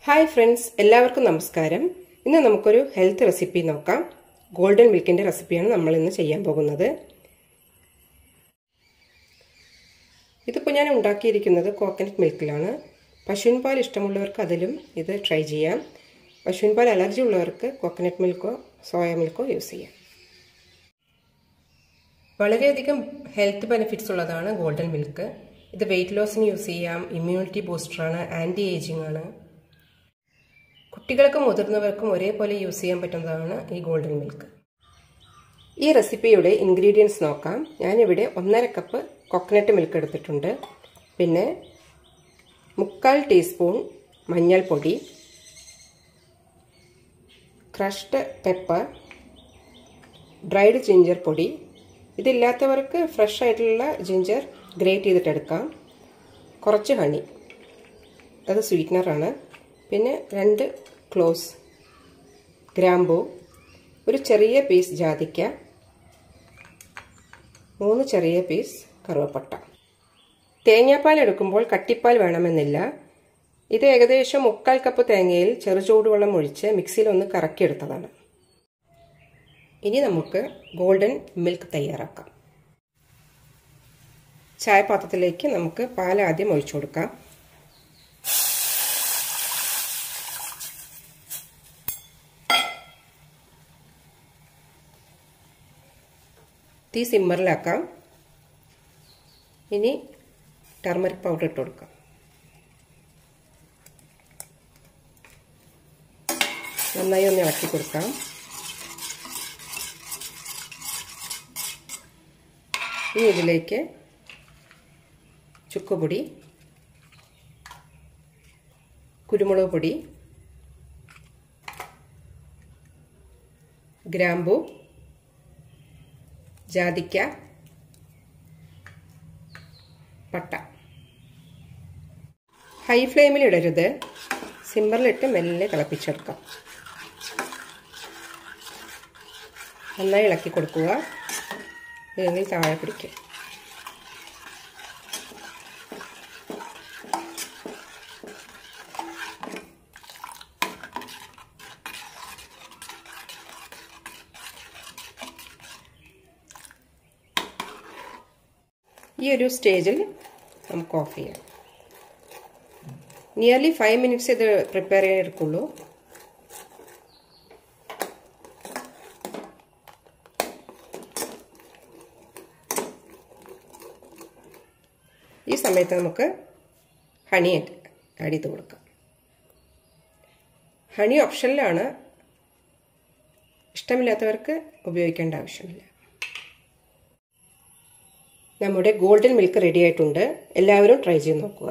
hi friends എല്ലാവർക്കും നമസ്കാരം ഇന്ന് നമുക്കൊരു ഹെൽത്ത് റെസിപ്പി നോക്കാം ഗോൾഡൻ മിൽക്കിൻ്റെ റെസിപ്പിയാണ് നമ്മൾ ഇന്ന് ചെയ്യാൻ പോകുന്നത് ഇതിപ്പോൾ ഞാൻ ഉണ്ടാക്കിയിരിക്കുന്നത് കോക്കനട്ട് മിൽക്കിലാണ് പശുവിൻ പാൽ ഇഷ്ടമുള്ളവർക്ക് അതിലും ഇത് ട്രൈ ചെയ്യാം പശുവിൻ പാൽ അലർജി ഉള്ളവർക്ക് കോക്കനട്ട് മിൽക്കോ സോയ മിൽക്കോ യൂസ് ചെയ്യാം വളരെയധികം ഹെൽത്ത് ബെനിഫിറ്റ്സ് ഉള്ളതാണ് ഗോൾഡൻ മിൽക്ക് ഇത് വെയിറ്റ് ലോസിന് യൂസ് ചെയ്യാം ഇമ്മ്യൂണിറ്റി ബൂസ്റ്ററാണ് ആൻറ്റി ഏജിങ് ആണ് കുട്ടികൾക്കും മുതിർന്നവർക്കും ഒരേപോലെ യൂസ് ചെയ്യാൻ പറ്റുന്നതാണ് ഈ ഗോൾഡൻ മിൽക്ക് ഈ റെസിപ്പിയുടെ ഇൻഗ്രീഡിയൻസ് നോക്കാം ഞാനിവിടെ ഒന്നര കപ്പ് കൊക്കനട്ട് മിൽക്ക് എടുത്തിട്ടുണ്ട് പിന്നെ മുക്കാൽ ടീസ്പൂൺ മഞ്ഞൾപ്പൊടി ക്രഷ്ഡ് പെപ്പർ ഡ്രൈഡ് ജിഞ്ചർ പൊടി ഇതില്ലാത്തവർക്ക് ഫ്രഷ് ആയിട്ടുള്ള ജിഞ്ചർ ഗ്രേറ്റ് ചെയ്തിട്ടെടുക്കാം കുറച്ച് ഹണി അത് സ്വീറ്റ്നറാണ് പിന്നെ രണ്ട് ക്ലോസ് ഗ്രാമ്പു ഒരു ചെറിയ പീസ് ജാതിക്ക മൂന്ന് ചെറിയ പീസ് കറുവപ്പട്ട തേങ്ങാപ്പാൽ എടുക്കുമ്പോൾ കട്ടിപ്പാൽ വേണമെന്നില്ല ഇത് ഏകദേശം മുക്കാൽ കപ്പ് തേങ്ങയിൽ ചെറുചൂടുവെള്ളം ഒഴിച്ച് മിക്സിയിൽ ഒന്ന് കറക്കിയെടുത്തതാണ് ഇനി നമുക്ക് ഗോൾഡൻ മിൽക്ക് തയ്യാറാക്കാം ചായപാത്രത്തിലേക്ക് നമുക്ക് പാൽ ആദ്യം ഒഴിച്ചു കൊടുക്കാം തീ സിമ്മറിലാക്കാം ഇനി ടർമറിക് പൗഡർ ഇട്ട് കൊടുക്കാം നന്നായി ഒന്ന് ഇളക്കി കൊടുക്കാം ഇനി ഇതിലേക്ക് ചുക്കുപൊടി കുരുമുളക് പൊടി ഗ്രാമ്പു ജാതിക്ക പട്ട ഹൈ ഫ്ലെയിമിൽ ഇടരുത് സിമ്മറിലിട്ട് മെല്ലെ തിളപ്പിച്ചെടുക്കാം നന്നായി ഇളക്കി കൊടുക്കുക ഇല്ലെങ്കിൽ താഴെ പിടിക്കും ഈ ഒരു സ്റ്റേജിൽ നമുക്ക് ഓഫ് ചെയ്യാം നിയർലി ഫൈവ് മിനിറ്റ്സ് ഇത് പ്രിപ്പയർ ചെയ്യാൻ എടുക്കുള്ളൂ ഈ സമയത്ത് നമുക്ക് ഹണി ആഡ് ചെയ്ത് കൊടുക്കാം ഹണി ഓപ്ഷനിലാണ് ഇഷ്ടമില്ലാത്തവർക്ക് ഉപയോഗിക്കേണ്ട ആവശ്യമില്ല നമ്മുടെ ഗോൾഡൻ മിൽക്ക് റെഡി ആയിട്ടുണ്ട് എല്ലാവരും ട്രൈ ചെയ്ത് നോക്കുക